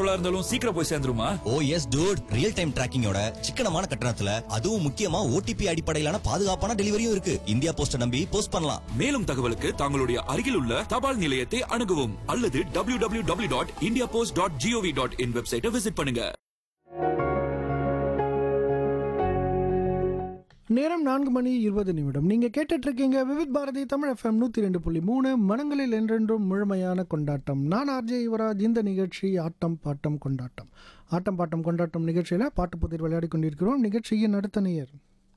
பொருளா இருந்தாலும் சீக்கிரம் போய் சேர்ந்துருமா ஓ எஸ் டூட் ரியல் டைம் டிராக்கிங்கோட சிக்கனமான கட்டணத்துல அதுவும் முக்கியமா ஓடிபி அடிப்படையிலான பாதுகாப்பான டெலிவரியும் இருக்கு இந்தியா போஸ்ட நம்பி போஸ்ட் பண்ணலாம் மேலும் தகவலுக்கு தங்களுடைய அருகில் உள்ள தபால் நிலையத்தை அணுகவும் அல்லது W W W dot India post dot GOV dot in வெப்சைட்டை விசிட் பண்ணுங்க நேரம் நான்கு மணி இருபது நிமிடம் நீங்க கேட்டுட்டு இருக்கீங்க விவித் பாரதி தமிழ் எஃப்எம் நூத்தி ரெண்டு புள்ளி மூணு மனங்களில் என்றென்றும் முழுமையான கொண்டாட்டம் நான் ஆர்ஜே யுவராஜ் இந்த நிகழ்ச்சி ஆட்டம் பாட்டம் கொண்டாட்டம் ஆட்டம் பாட்டம் கொண்டாட்டம் நிகழ்ச்சியில பாட்டு புதிர் விளையாடி கொண்டிருக்கிறோம் நிகழ்ச்சியின் அடுத்த நேயர்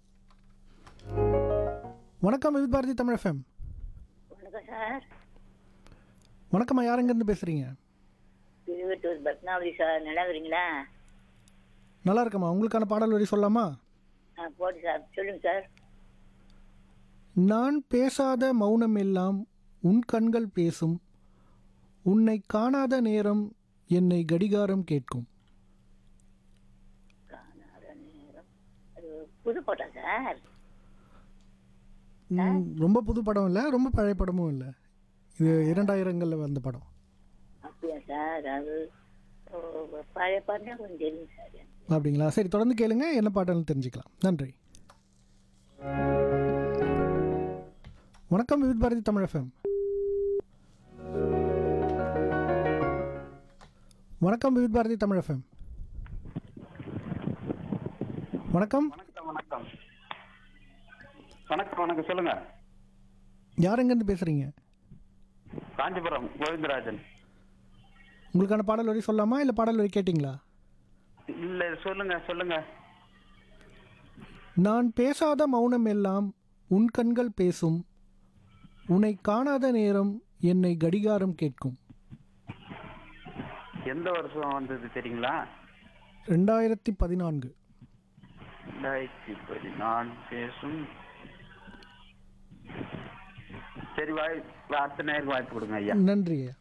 வணக்கம் விவித் பாரதி தமிழ் எஃப்எம் வணக்கம் சார் வணக்கம்மா யாருங்கேருந்து பேசுறீங்க திருவட்டூர் பத்மாவதி சார் நல்லா இருக்கிறீங்களா நல்லா இருக்கம்மா உங்களுக்கான பாடல் வரி சொல்லலாமா ஆ போட்டு சார் சொல்லுங்க சார் நான் பேசாத மௌனம் எல்லாம் உன் கண்கள் பேசும் உன்னை காணாத நேரம் என்னை கடிகாரம் கேட்கும் அது புது போட்டா சார் ம், ரொம்ப புது படம் இல்லை ரொம்ப பழைய படமும் இல்லை இது இரண்டாயிரங்களில் வந்த படம் அப்படியா சார் அது ஓ, பழைய பாட்டுனா கொஞ்சம் தெரியும் சார் எனக்கு. அப்படிங்களா சரி தொடர்ந்து கேளுங்க என்ன பாடல்னு தெரிஞ்சுக்கலாம் நன்றி வணக்கம் விவித் பாரதி தமிழ் எஃப்எம் வணக்கம் விவித் பாரதி தமிழ் எஃப்எம் வணக்கம் வணக்கம் வணக்கம் வணக்கம் வணக்கம் சொல்லுங்க யார் எங்கேருந்து பேசுகிறீங்க காஞ்சிபுரம் கோவிந்தராஜன் உங்களுக்கான பாடல் வரி சொல்லலாமா இல்லை பாடல் வரி கேட்டிங்களா இல்ல சொல்லுங்க சொல்லுங்க நான் பேசாத மௌனம் எல்லாம் உன் கண்கள் பேசும் உன்னை காணாத நேரம் என்னை கடிகாரம் கேட்கும் எந்த வருஷம் வந்தது தெரியுங்களா ரெண்டாயிரத்தி பதினான்கு ரெண்டாயிரத்தி பதினாலு பேசும் சரி வாய் அடுத்த நேருக்கு வாய்ப்பு கொடுங்க ஐயா நன்றி ஐயா.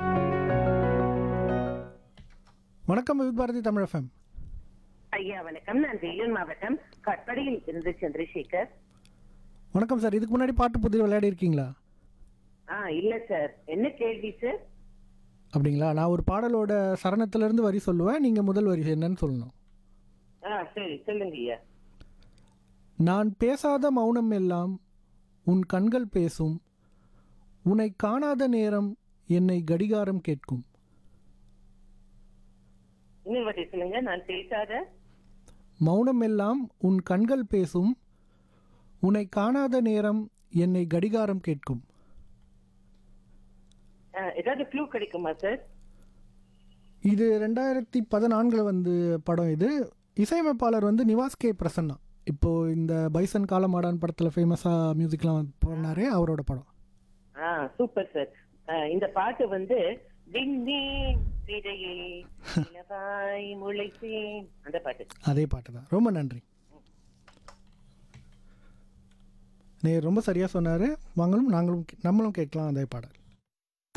வணக்கம் வித் பாரதி தமிழ் எஃப்எம் ஐயா வணக்கம் நான் வேலூர் மாவட்டம் கட்படியில் இருந்து சந்திரசேகர் வணக்கம் சார் இதுக்கு முன்னாடி பாட்டு புதிர் விளையாடி இருக்கீங்களா ஆ இல்ல சார் என்ன கேள்வி சார் அப்படிங்களா நான் ஒரு பாடலோட சரணத்திலிருந்து வரி சொல்லுவேன் நீங்கள் முதல் வரி என்னன்னு சொல்லணும் ஆ சரி சொல்லுங்க ஐயா நான் பேசாத மௌனம் எல்லாம் உன் கண்கள் பேசும் உன்னை காணாத நேரம் என்னை கடிகாரம் கேட்கும் இன்னொரு வாட்டி சொல்லுங்க நான் பேசாத மௌனம் எல்லாம் உன் கண்கள் பேசும் உன்னை காணாத நேரம் என்னை கடிகாரம் கேட்கும் ஆ, ஏதாவது க்ளூ கிடைக்குமா சார் இது ரெண்டாயிரத்தி பதினான்கில் வந்து படம் இது இசையமைப்பாளர் வந்து நிவாஸ் கே பிரசன்னா இப்போ இந்த பைசன் காலமாடான் படத்தில் ஃபேமஸாக மியூசிக்லாம் பண்ணாரே அவரோட படம் ஆ சூப்பர் சார் ஆ, இந்த பாட்டு வந்து விண்மீன் விதையில் இலவாய் முளைத்தேன் அந்த பாட்டு அதே பாட்டு தான் ரொம்ப நன்றி நீ ரொம்ப சரியாக சொன்னார் வாங்களும் நாங்களும் கே- நம்மளும் கேட்கலாம் அதே பாடல்